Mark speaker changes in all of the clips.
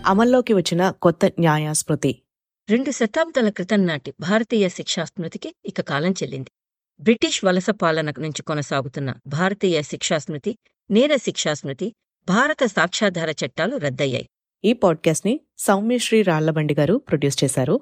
Speaker 1: అమల్లోకి వచ్చిన కొత్త న్యాయ స్మృతి
Speaker 2: రెండు శతాబ్దాల క్రితం నాటి భారతీయ శిక్షా స్మృతికి ఇక కాలం చెల్లింది బ్రిటిష్ వలస పాలన నుంచి కొనసాగుతున్న భారతీయ శిక్షా స్మృతి నేర శిక్షా స్మృతి భారత సాక్ష్యాధార చట్టాలు రద్దయ్యాయి
Speaker 1: ఈ పాడ్కాస్ట్ ని సౌమ్యశ్రీ రాళ్లబండి గారు ప్రొడ్యూస్ చేశారు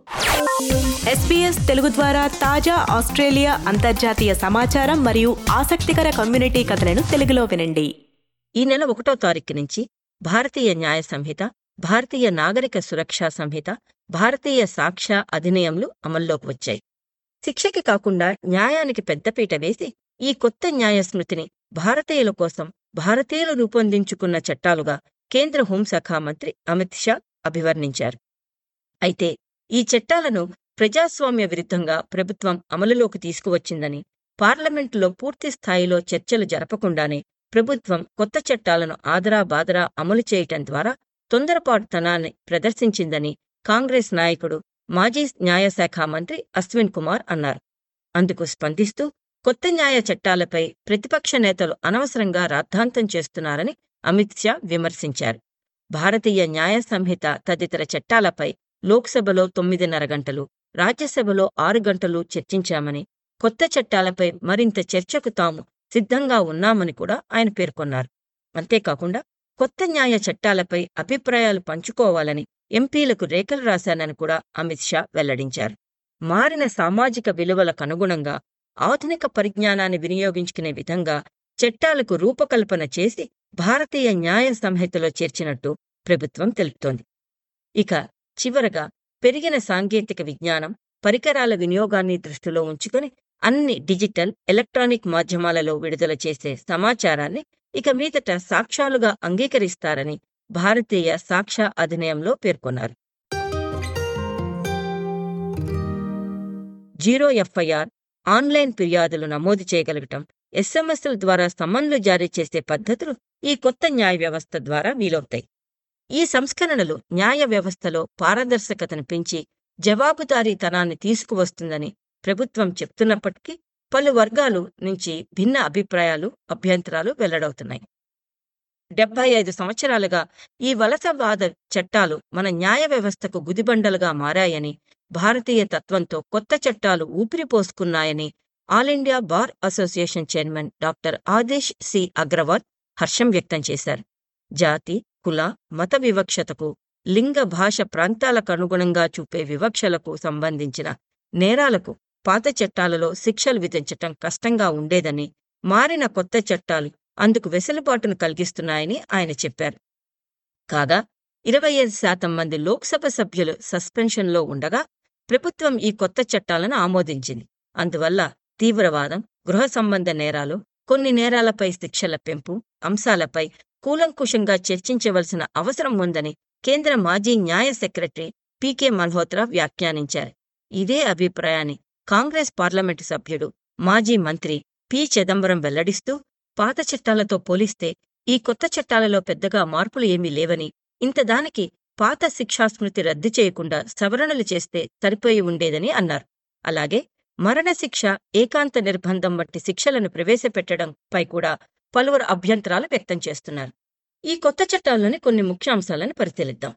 Speaker 1: ఎస్పీఎస్ తెలుగు ద్వారా తాజా ఆస్ట్రేలియా అంతర్జాతీయ సమాచారం మరియు ఆసక్తికర కమ్యూనిటీ కథలను తెలుగులో వినండి
Speaker 2: ఈ నెల ఒకటో తారీఖు నుంచి భారతీయ న్యాయ సంహిత భారతీయ నాగరిక సురక్షా సంహిత భారతీయ సాక్ష్య అధినియంలు అమల్లోకి వచ్చాయి శిక్షకి కాకుండా న్యాయానికి పెద్దపీట వేసి ఈ కొత్త న్యాయ స్మృతిని భారతీయుల కోసం భారతీయులు రూపొందించుకున్న చట్టాలుగా కేంద్ర హోంశాఖ మంత్రి అమిత్ షా అభివర్ణించారు అయితే ఈ చట్టాలను ప్రజాస్వామ్య విరుద్ధంగా ప్రభుత్వం అమలులోకి తీసుకువచ్చిందని పార్లమెంటులో పూర్తి స్థాయిలో చర్చలు జరపకుండానే ప్రభుత్వం కొత్త చట్టాలను ఆదరా బాదరా అమలు చేయటం ద్వారా తొందరపాటుతనాన్ని ప్రదర్శించిందని కాంగ్రెస్ నాయకుడు మాజీ న్యాయశాఖ మంత్రి అశ్విన్ కుమార్ అన్నారు అందుకు స్పందిస్తూ కొత్త న్యాయ చట్టాలపై ప్రతిపక్ష నేతలు అనవసరంగా రాద్ధాంతం చేస్తున్నారని అమిత్ షా విమర్శించారు భారతీయ న్యాయ సంహిత తదితర చట్టాలపై లోక్సభలో తొమ్మిదిన్నర గంటలు రాజ్యసభలో ఆరు గంటలు చర్చించామని కొత్త చట్టాలపై మరింత చర్చకు తాము సిద్ధంగా ఉన్నామని కూడా ఆయన పేర్కొన్నారు అంతేకాకుండా కొత్త న్యాయ చట్టాలపై అభిప్రాయాలు పంచుకోవాలని ఎంపీలకు రేఖలు రాశానని కూడా అమిత్ షా వెల్లడించారు మారిన సామాజిక విలువలకు అనుగుణంగా ఆధునిక పరిజ్ఞానాన్ని వినియోగించుకునే విధంగా చట్టాలకు రూపకల్పన చేసి భారతీయ న్యాయ సంహితలో చేర్చినట్టు ప్రభుత్వం తెలుపుతోంది ఇక చివరగా పెరిగిన సాంకేతిక విజ్ఞానం పరికరాల వినియోగాన్ని దృష్టిలో ఉంచుకొని అన్ని డిజిటల్ ఎలక్ట్రానిక్ మాధ్యమాలలో విడుదల చేసే సమాచారాన్ని ఇక మీదట సాక్ష్యాలుగా అంగీకరిస్తారని భారతీయ సాక్ష్య అధినియంలో పేర్కొన్నారు జీరో ఎఫ్ఐఆర్ ఆన్లైన్ ఫిర్యాదులు నమోదు చేయగలగటం ఎస్ఎంఎస్ల ద్వారా సమన్లు జారీ చేసే పద్ధతులు ఈ కొత్త న్యాయ వ్యవస్థ ద్వారా వీలవుతాయి ఈ సంస్కరణలు న్యాయ వ్యవస్థలో పారదర్శకతను పెంచి జవాబుదారీతనాన్ని తీసుకువస్తుందని ప్రభుత్వం చెప్తున్నప్పటికీ పలు వర్గాలు నుంచి భిన్న అభిప్రాయాలు అభ్యంతరాలు వెల్లడవుతున్నాయి డెబ్బై ఐదు సంవత్సరాలుగా ఈ వలసవాద చట్టాలు మన న్యాయ వ్యవస్థకు గుదిబండలుగా మారాయని భారతీయ తత్వంతో కొత్త చట్టాలు ఊపిరిపోసుకున్నాయని all India bar association chairman doctor Adish C Agarwal హర్షం వ్యక్తం చేశారు జాతి కుల మత వివక్షతకు లింగ భాష ప్రాంతాలకు అనుగుణంగా చూపే వివక్షలకు సంబంధించిన నేరాలకు పాత చట్టాలలో శిక్షలు విధించటం కష్టంగా ఉండేదని మారిన కొత్త చట్టాలు అందుకు వెసులుబాటును కలిగిస్తున్నాయని ఆయన చెప్పారు కాగా ఇరవై ఐదు శాతం మంది లోక్సభ సభ్యులు సస్పెన్షన్లో ఉండగా ప్రభుత్వం ఈ కొత్త చట్టాలను ఆమోదించింది అందువల్ల తీవ్రవాదం గృహ సంబంధ నేరాలు కొన్ని నేరాలపై శిక్షల పెంపు అంశాలపై కూలంకుషంగా చర్చించవలసిన అవసరం ఉందని కేంద్ర మాజీ న్యాయ సెక్రటరీ పీకే మల్హోత్రా వ్యాఖ్యానించారు ఇదే అభిప్రాయాన్ని కాంగ్రెస్ పార్లమెంటు సభ్యుడు మాజీ మంత్రి పి చిదంబరం వెల్లడిస్తూ పాత చట్టాలతో పోలిస్తే ఈ కొత్త చట్టాలలో పెద్దగా మార్పులు ఏమీ లేవని ఇంతదానికి పాత శిక్షాస్మృతి రద్దు చేయకుండా సవరణలు చేస్తే సరిపోయి ఉండేదని అన్నారు అలాగే మరణశిక్ష ఏకాంత నిర్బంధం వంటి శిక్షలను ప్రవేశపెట్టడంపై కూడా పలువురు అభ్యంతరాలు వ్యక్తం చేస్తున్నారు ఈ కొత్త చట్టాల్లోని కొన్ని ముఖ్యాంశాలను పరిశీలిద్దాం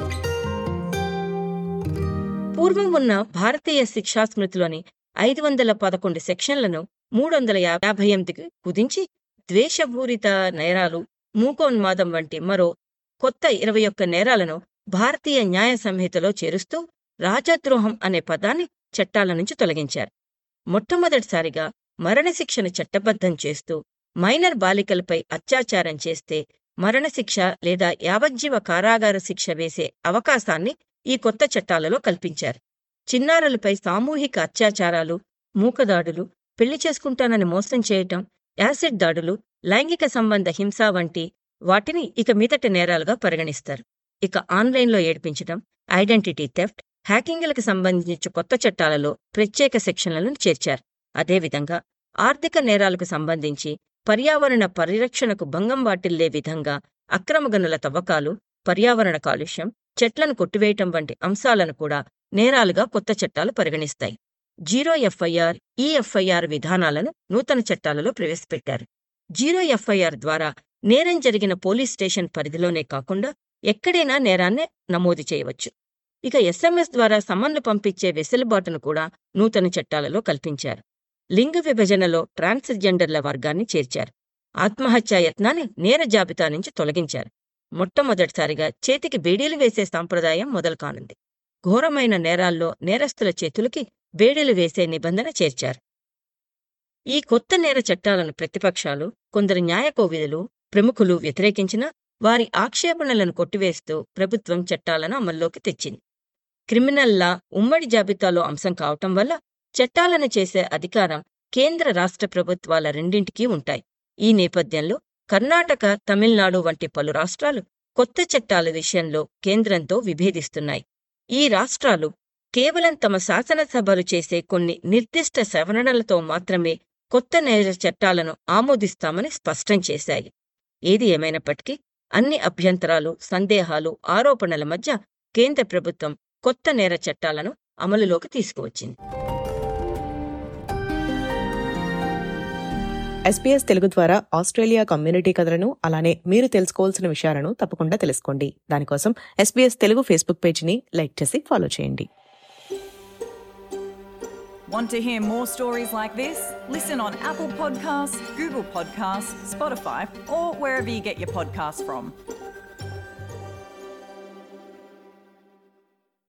Speaker 2: పూర్వం ఉన్న భారతీయ శిక్షా స్మృతిలోని ఐదు వందల పదకొండు సెక్షన్లను మూడు వందల యాభై ఎనిమిదికి కుదించి ద్వేషపూరిత నేరాలు మూకోన్మాదం వంటి మరో కొత్త ఇరవై ఒక్క నేరాలను భారతీయ న్యాయ సంహితలో చేరుస్తూ రాజద్రోహం అనే పదాన్ని చట్టాల నుంచి తొలగించారు మొట్టమొదటిసారిగా మరణశిక్షను చట్టబద్ధం చేస్తూ మైనర్ బాలికలపై అత్యాచారం చేస్తే మరణశిక్ష లేదా యావజ్జీవ కారాగార శిక్ష వేసే అవకాశాన్ని ఈ కొత్త చట్టాలలో కల్పించారు చిన్నారులపై సామూహిక అత్యాచారాలు మూకదాడులు పెళ్లి చేసుకుంటానని మోసం చేయటం యాసిడ్ దాడులు లైంగిక సంబంధ హింస వంటి వాటిని ఇక మీదట నేరాలుగా పరిగణిస్తారు ఇక ఆన్లైన్లో ఏడ్పించడం ఐడెంటిటీ థెఫ్ట్ హ్యాకింగ్లకు సంబంధించి కొత్త చట్టాలలో ప్రత్యేక సెక్షన్లను చేర్చారు అదేవిధంగా ఆర్థిక నేరాలకు సంబంధించి పర్యావరణ పరిరక్షణకు భంగం వాటిల్లే విధంగా అక్రమ గనుల తవ్వకాలు పర్యావరణ కాలుష్యం చెట్లను కొట్టివేయటం వంటి అంశాలను కూడా నేరాలుగా కొత్త చట్టాలు పరిగణిస్తాయి జీరో ఎఫ్ఐఆర్ ఈఎఫ్ఐఆర్ విధానాలను నూతన చట్టాలలో ప్రవేశపెట్టారు జీరో ఎఫ్ఐఆర్ ద్వారా నేరం జరిగిన పోలీస్ స్టేషన్ పరిధిలోనే కాకుండా ఎక్కడైనా నేరాన్ని నమోదు చేయవచ్చు ఇక ఎస్ఎంఎస్ ద్వారా సమన్లు పంపించే వెసులుబాటును కూడా నూతన చట్టాలలో కల్పించారు లింగ విభజనలో ట్రాన్స్జెండర్ల వర్గాన్ని చేర్చారు ఆత్మహత్యా యత్నాన్ని నేర జాబితా నుంచి తొలగించారు మొట్టమొదటిసారిగా చేతికి బేడీలు వేసే సాంప్రదాయం మొదలు కానుంది ఘోరమైన నేరాల్లో నేరస్తుల చేతులకి బేడీలు వేసే నిబంధన చేర్చారు ఈ కొత్త నేర చట్టాలను ప్రతిపక్షాలు కొందరు న్యాయకోవిదులు ప్రముఖులు వ్యతిరేకించినా వారి ఆక్షేపణలను కొట్టివేస్తూ ప్రభుత్వం చట్టాలను అమల్లోకి తెచ్చింది క్రిమినల్ లా ఉమ్మడి జాబితాలో అంశం కావటం వల్ల చట్టాలను చేసే అధికారం కేంద్ర రాష్ట్ర ప్రభుత్వాల రెండింటికీ ఉంటాయి ఈ నేపథ్యంలో కర్ణాటక తమిళనాడు వంటి పలు రాష్ట్రాలు కొత్త చట్టాల విషయంలో కేంద్రంతో విభేదిస్తున్నాయి ఈ రాష్ట్రాలు కేవలం తమ శాసనసభలు చేసే కొన్ని నిర్దిష్ట సవరణలతో మాత్రమే కొత్త నేర చట్టాలను ఆమోదిస్తామని స్పష్టం చేశాయి ఏది ఏమైనప్పటికీ అన్ని అభ్యంతరాలు సందేహాలు ఆరోపణల మధ్య కేంద్ర ప్రభుత్వం కొత్త నేర చట్టాలను అమలులోకి తీసుకువచ్చింది
Speaker 1: ఎస్పీఎస్ తెలుగు ద్వారా ఆస్ట్రేలియా కమ్యూనిటీ కథలను అలానే మీరు తెలుసుకోవాల్సిన విషయాలను తప్పకుండా తెలుసుకోండి దానికోసం ఎస్పీఎస్ తెలుగు ఫేస్బుక్ పేజీని లైక్ చేసి ఫాలో చేయండి
Speaker 3: Want to hear more stories like this? Listen on Apple Podcasts, Google Podcasts, Spotify, or wherever you get your podcasts from.